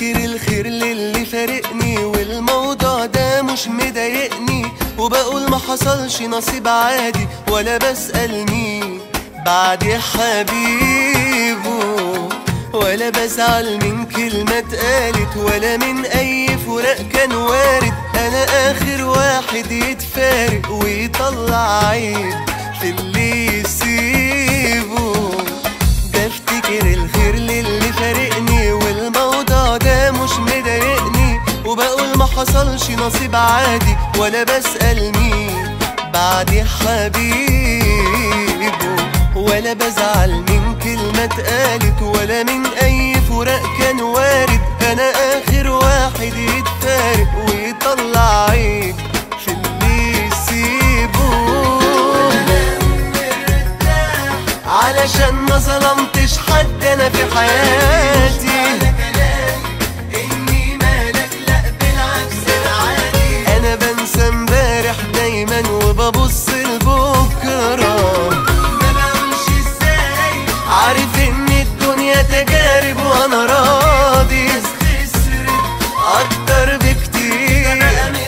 بفتكر الخير للي فارقني والموضوع ده مش مضايقني وبقول ما حصلش نصيب عادي ولا بسأل مين بعد يا حبيبه ولا بزعل من كلمة اتقالت ولا من أي فراق كان وارد أنا آخر واحد يتفارق ويطلع عيب في اللي يسيبه بفتكر الخير للي فارقني والموضوع ده مش مضايقني وبقول ما حصلش نصيب عادي ولا بسأل مين بعد يا حبيبه ولا بزعل من كلمة اتقالت ولا من أي فراق كان وارد أنا آخر واحد يتفارق ويطلع عيب في اللي يسيبه علشان ما ظلمتش حد انا في حياتي اني مالك لا بالعكس العادي انا بنسى امبارح دايما وببص لبكره ما بقولش ازاي عارف ان الدنيا تجارب وانا راضي اكتر بكتير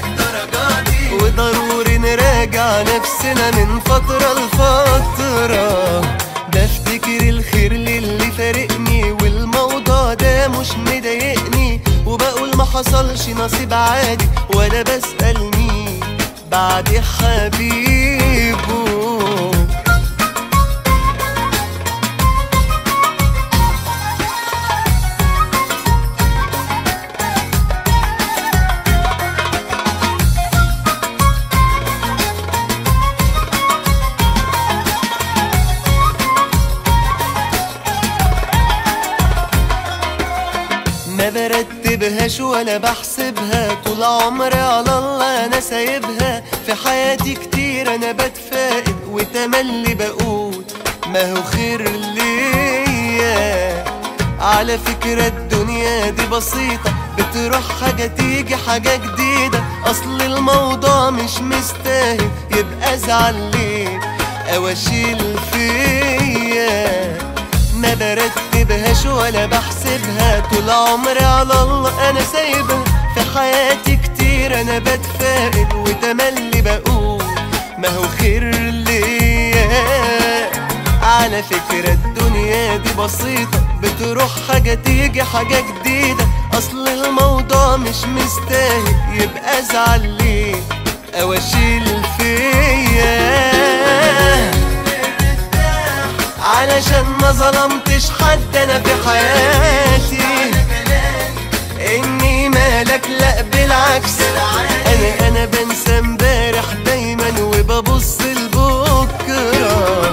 وضروري نراجع نفسنا من فترة لفترة بفتكر الخير للي فارقني والموضوع ده مش مضايقني وبقول ما حصلش نصيب عادي ولا بسأل مين بعد حبيبه ما برتبهاش ولا بحسبها طول عمري على الله انا سايبها في حياتي كتير انا بتفائل وتملي بقول ما هو خير ليا على فكرة الدنيا دي بسيطة بتروح حاجة تيجي حاجة جديدة أصل الموضوع مش مستاهل يبقى ازعل ليه أو أشيل فيا ما برتبهاش ولا بحسبها طول عمري على الله انا سايبها في حياتي كتير انا بتفائل وتملي بقول ما هو خير ليا على فكرة الدنيا دي بسيطة بتروح حاجة تيجي حاجة جديدة اصل الموضوع مش مستاهل يبقى ازعل ليه او اشيل فيا علشان ما ظلمتش حد انا في حياتي اني مالك لا بالعكس انا انا بنسى امبارح دايما وببص لبكره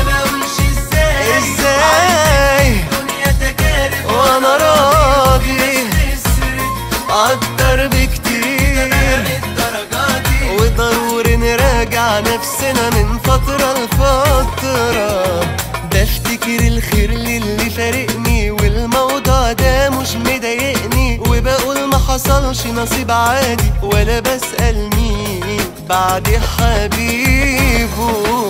ازاي وانا راضي اكتر بكتير وضروري نراجع نفسنا من فترة لفترة بفتكر الخير للي فارقني والموضوع ده مش مضايقني وبقول ما حصلش نصيب عادي ولا بسأل مين بعد حبيبه